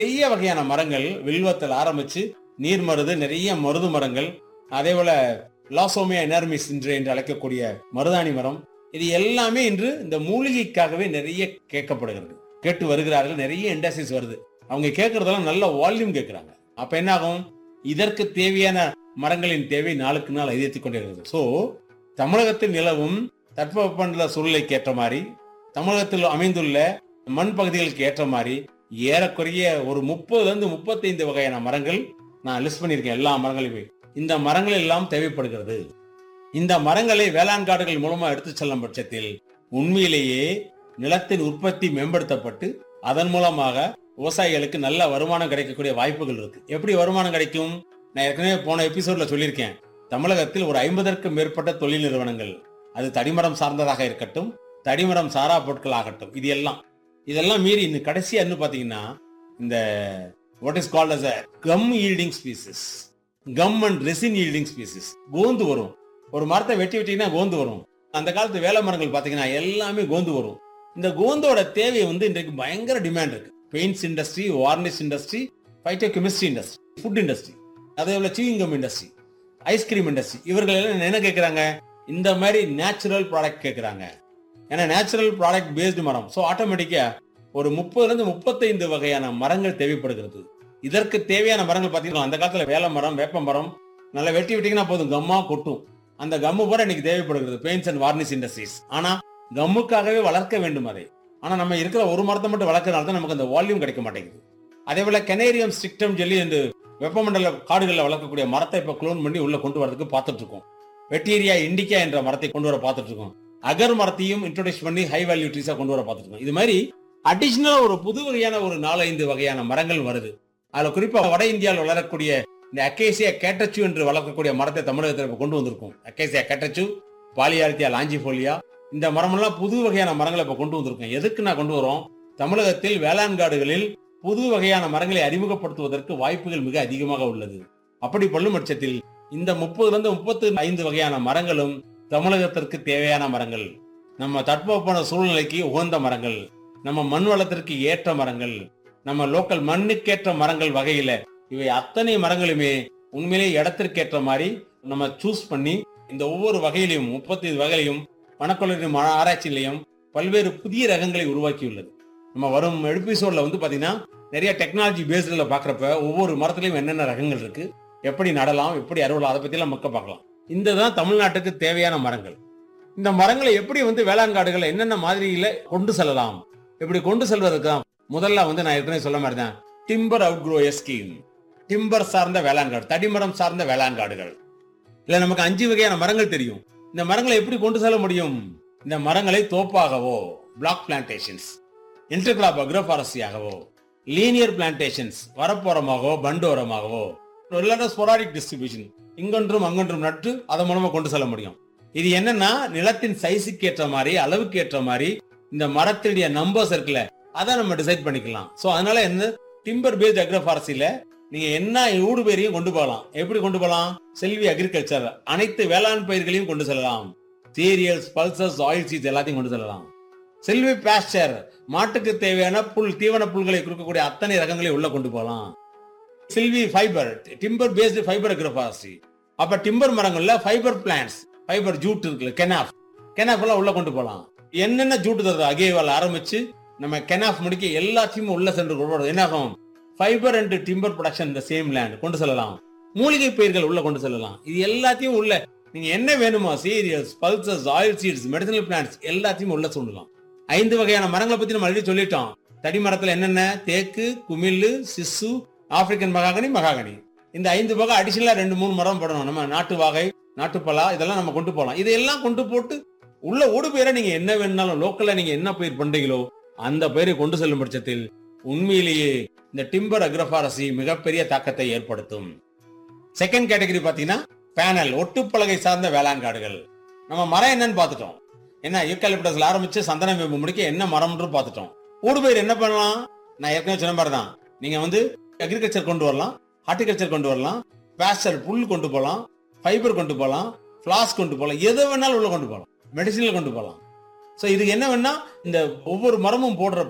நிறைய வகையான மரங்கள் வில்வத்தில் ஆரம்பிச்சு நீர் மருது நிறைய மருது மரங்கள் அதே போல லாசோமியா எனர்மிஸ் என்று என்று அழைக்கக்கூடிய மருதாணி மரம் இது எல்லாமே இன்று இந்த மூலிகைக்காகவே நிறைய கேட்கப்படுகிறது கேட்டு வருகிறார்கள் நிறைய இண்டஸ்ட்ரீஸ் வருது அவங்க கேட்கறதெல்லாம் நல்ல வால்யூம் கேட்கறாங்க அப்ப என்ன ஆகும் இதற்கு தேவையான மரங்களின் தேவை நாளுக்கு நாள் அதிகரித்துக் கொண்டே இருக்கிறது ஸோ தமிழகத்தில் நிலவும் தட்பவெப்பமண்டல சூழ்நிலைக்கு ஏற்ற மாதிரி தமிழகத்தில் அமைந்துள்ள மண் பகுதிகளுக்கு ஏற்ற மாதிரி ஏறக்குறைய ஒரு முப்பதுல இருந்து முப்பத்தைந்து வகையான மரங்கள் நான் லிஸ்ட் பண்ணியிருக்கேன் எல்லா மரங்களையுமே இந்த மரங்கள் எல்லாம் தேவைப்படுகிறது இந்த மரங்களை வேளாண் காடுகள் மூலமா எடுத்து செல்லும் பட்சத்தில் உண்மையிலேயே நிலத்தின் உற்பத்தி மேம்படுத்தப்பட்டு அதன் மூலமாக விவசாயிகளுக்கு நல்ல வருமானம் கிடைக்கக்கூடிய வாய்ப்புகள் இருக்கு எப்படி வருமானம் கிடைக்கும் நான் ஏற்கனவே போன எபிசோட்ல சொல்லியிருக்கேன் தமிழகத்தில் ஒரு ஐம்பதற்கும் மேற்பட்ட தொழில் நிறுவனங்கள் அது தடிமரம் சார்ந்ததாக இருக்கட்டும் தடிமரம் சாரா பொருட்கள் ஆகட்டும் இது எல்லாம் இதெல்லாம் மீறி இன்னும் கடைசியா என்ன பாத்தீங்கன்னா இந்த what is called as gum yielding species gum and resin yielding species கோந்து வரும் ஒரு மரத்தை வெட்டி வெட்டிங்கன்னா கோந்து வரும் அந்த காலத்து வேலை மரங்கள் பாத்தீங்கன்னா எல்லாமே கோந்து வரும் இந்த கோந்தோட தேவை வந்து இன்றைக்கு பயங்கர டிமாண்ட் இருக்கு paints industry varnish industry phyto chemistry industry food industry அதே போல சீவிங்கம் இண்டஸ்ட்ரி ஐஸ்கிரீம் இண்டஸ்ட்ரி இவர்கள் எல்லாம் என்ன கேட்கறாங்க இந்த மாதிரி நேச்சுரல் ப்ராடக்ட் கேட்கறாங்க ஏன்னா நேச்சுரல் ப்ராடக்ட் பேஸ்டு மரம் ஸோ ஆட்டோமேட்டிக்கா ஒரு முப்பதுல இருந்து முப்பத்தைந்து வகையான மரங்கள் தேவைப்படுகிறது இதற்கு தேவையான மரங்கள் பார்த்தீங்கன்னா அந்த காலத்துல வேலை மரம் வேப்ப மரம் நல்லா வெட்டி விட்டீங்கன்னா போதும் கம்மா கொட்டும் அந்த கம்மு பூரா இன்னைக்கு தேவைப்படுகிறது பெயிண்ட்ஸ் அண்ட் வார்னிஷ் இண்டஸ்ட்ரீஸ் ஆனா கம்முக்காகவே வளர்க்க வேண்டும் அதை ஆனா நம்ம இருக்கிற ஒரு மரத்தை மட்டும் வளர்க்கறதுனால தான் நமக்கு அந்த வால்யூம் கிடைக்க மாட்டேங்குது அதே போல கெனேரியம் ஸ்டிக்டம் ஜெல்லி என்று வெப்பமண்டல காடுகளில் வளர்க்கக்கூடிய மரத்தை இப்ப குளோன் பண்ணி உள்ள கொண்டு வரதுக்கு பார்த்துட்டு இருக்கோம் வெட்டீரியா இண்டிகா என்ற மரத்தை கொண்டு வர பார்த்துட்டு இருக்கோம் அகர் மரத்தையும் இன்ட்ரோடியூஸ் பண்ணி ஹை வேல்யூ ட்ரீஸா கொண்டு வர பார்த்துட்டு இருக்கோம் இது மாதிரி அடிஷனலா ஒரு புது வகையான ஒரு நாலஞ்சு வகையான மரங்கள் வருது அதுல குறிப்பா வட இந்தியாவில் வளரக்கூடிய இந்த அக்கேசியா கேட்டச்சு என்று வளர்க்கக்கூடிய மரத்தை தமிழகத்தில் இப்ப கொண்டு வந்திருக்கோம் அக்கேசியா கேட்டச்சு பாலியாரித்தியா லாஞ்சிபோலியா இந்த மரமெல்லாம் புது வகையான மரங்களை இப்ப கொண்டு வந்திருக்கோம் எதுக்கு நான் கொண்டு வரோம் தமிழகத்தில் வேளாண் காடுகளில் புது வகையான மரங்களை அறிமுகப்படுத்துவதற்கு வாய்ப்புகள் மிக அதிகமாக உள்ளது அப்படி பண்ணும் பட்சத்தில் இந்த முப்பதுல இருந்து முப்பத்தி ஐந்து வகையான மரங்களும் தமிழகத்திற்கு தேவையான மரங்கள் நம்ம தட்பவெப்பமான சூழ்நிலைக்கு உகந்த மரங்கள் நம்ம மண் வளத்திற்கு ஏற்ற மரங்கள் நம்ம லோக்கல் மண்ணுக்கேற்ற மரங்கள் வகையில இவை அத்தனை மரங்களுமே உண்மையிலே இடத்திற்கேற்ற மாதிரி நம்ம சூஸ் பண்ணி இந்த ஒவ்வொரு வகையிலையும் முப்பத்தி வகையிலையும் வனக்கொள்ளி ஆராய்ச்சி நிலையம் பல்வேறு புதிய ரகங்களை உருவாக்கியுள்ளது நம்ம வரும் எபிசோட்ல வந்து பாத்தீங்கன்னா நிறைய டெக்னாலஜி பேஸ்டில் பாக்குறப்ப ஒவ்வொரு மரத்துலயும் என்னென்ன ரகங்கள் இருக்கு எப்படி நடலாம் எப்படி அறுவலாம் அதை பத்தி எல்லாம் மக்க பார்க்கலாம் இந்த தான் தமிழ்நாட்டுக்கு தேவையான மரங்கள் இந்த மரங்களை எப்படி வந்து வேளாண் காடுகளை என்னென்ன மாதிரியில கொண்டு செல்லலாம் இப்படி கொண்டு செல்வதற்கு தான் முதல்ல வந்து நான் ஏற்கனவே சொல்ல மாதிரி தான் timber out grow scheme timber சார்ந்த வேளாண் காடு தடிமரம் சார்ந்த வேளாண் காடுகள் இல்ல நமக்கு அஞ்சு வகையான மரங்கள் தெரியும் இந்த மரங்களை எப்படி கொண்டு செல்ல முடியும் இந்த மரங்களை தோப்பாகவோ பிளாக் பிளான்டேஷன்ஸ் இன்டர்கிளாப் அக்ரோபாரசியாகவோ லீனியர் பிளான்டேஷன்ஸ் வரப்போரமாகவோ பண்டோரமாகவோ இல்லாட்ட ஸ்பொராடிக் டிஸ்ட்ரிபியூஷன் இங்கொன்றும் அங்கொன்றும் நட்டு அதன் மூலமா கொண்டு செல்ல முடியும் இது என்னன்னா நிலத்தின் சைஸுக்கு ஏற்ற மாதிரி அளவுக்கு ஏற்ற மாதிரி இந்த மரத்தினுடைய நம்பர்ஸ் இருக்குல்ல அதை நம்ம டிசைட் பண்ணிக்கலாம் சோ அதனால என்ன டிம்பர் பேஸ்ட் அக்ரோபாரசில நீங்க என்ன ஊடு பயிரையும் கொண்டு போகலாம் எப்படி கொண்டு போகலாம் செல்வி அக்ரிகல்ச்சர் அனைத்து வேளாண் பயிர்களையும் கொண்டு செல்லலாம் சீரியல்ஸ் பல்சஸ் ஆயில் சீட்ஸ் எல்லாத்தையும் கொண்டு செல்லலாம் செல்வி பாஸ்டர் மாட்டுக்கு தேவையான புல் தீவன புல்களை கொடுக்கக்கூடிய அத்தனை ரகங்களையும் உள்ள கொண்டு போகலாம் silvi fibre timber based fibre agroforestry அப்ப டிம்பர் மரங்கள்ல ஃபைபர் பிளான்ஸ் ஃபைபர் ஜூட் இருக்குல்ல கெனாஃப் கெனாஃப் எல்லாம் உள்ள கொண்டு போகலாம் என்னென்ன ஜூட் தருது அகேவால் ஆரம்பிச்சு நம்ம கெனாஃப் முடிக்க எல்லாத்தையும் உள்ள சென்று கொண்டு போறது என்ன ஆகும் ஃபைபர் அண்ட் டிம்பர் ப்ரொடக்ஷன் இந்த சேம் லேண்ட் கொண்டு செல்லலாம் மூலிகை பயிர்கள் உள்ள கொண்டு செல்லலாம் இது எல்லாத்தையும் உள்ள நீங்க என்ன வேணுமோ cereals pulses oil seeds medicinal plants எல்லாத்தையும் உள்ள சொல்லலாம் ஐந்து வகையான மரங்களை பத்தி நம்ம ஆல்ரெடி சொல்லிட்டோம் தடி மரத்துல என்னென்ன தேக்கு குமிழ் சிசு ஆப்பிரிக்கன் மகாகனி மகாகனி இந்த ஐந்து வகை அடிஷனலா ரெண்டு மூணு மரம் போடணும் நம்ம நாட்டு வாகை நாட்டுப்பலா இதெல்லாம் நம்ம கொண்டு போகலாம் இதையெல்லாம் கொண்டு போட்டு உள்ள ஓடு பயிரை நீங்க என்ன வேணும்னாலும் லோக்கல்ல நீங்க என்ன பயிர் பண்றீங்களோ அந்த பயிரை கொண்டு செல்லும் பட்சத்தில் உண்மையிலேயே இந்த டிம்பர் அக்ரபாரசி மிகப்பெரிய தாக்கத்தை ஏற்படுத்தும் செகண்ட் கேட்டகரி பாத்தீங்கன்னா பேனல் ஒட்டுப்பலகை சார்ந்த வேளாண் காடுகள் நம்ம மரம் என்னன்னு பார்த்துட்டோம் என்ன யூக்கலிப்டஸ்ல ஆரம்பிச்சு சந்தன வேம்பு முடிக்க என்ன மரம்னு பார்த்துட்டோம் ஊடுபயிர் என்ன பண்ணலாம் நான் ஏற்கனவே சொன்ன மாதிரி தான் நீங்க வந்து அக்ரிகல்ச்சர் கொண்டு வரலாம் ஹார்டிகல்ச்சர் கொண்டு வரலாம் பேஸ்டர் புல் கொண்டு போகலாம் ஃபைபர் கொண்டு போகலாம் ஃபிளாஸ் கொண்டு போகலாம் எதை வேணாலும் உள்ள கொண்டு போகலாம் மெடிசினில் கொண்டு போகலாம் ஸோ இதுக்கு என்ன வேணா இந்த ஒவ்வொரு மரமும் போடுறப்ப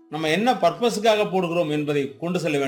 நம்ம என்ன பர்பஸுக்காக போடுகிறோம் என்பதை கொண்டு செல்ல வேண்டும்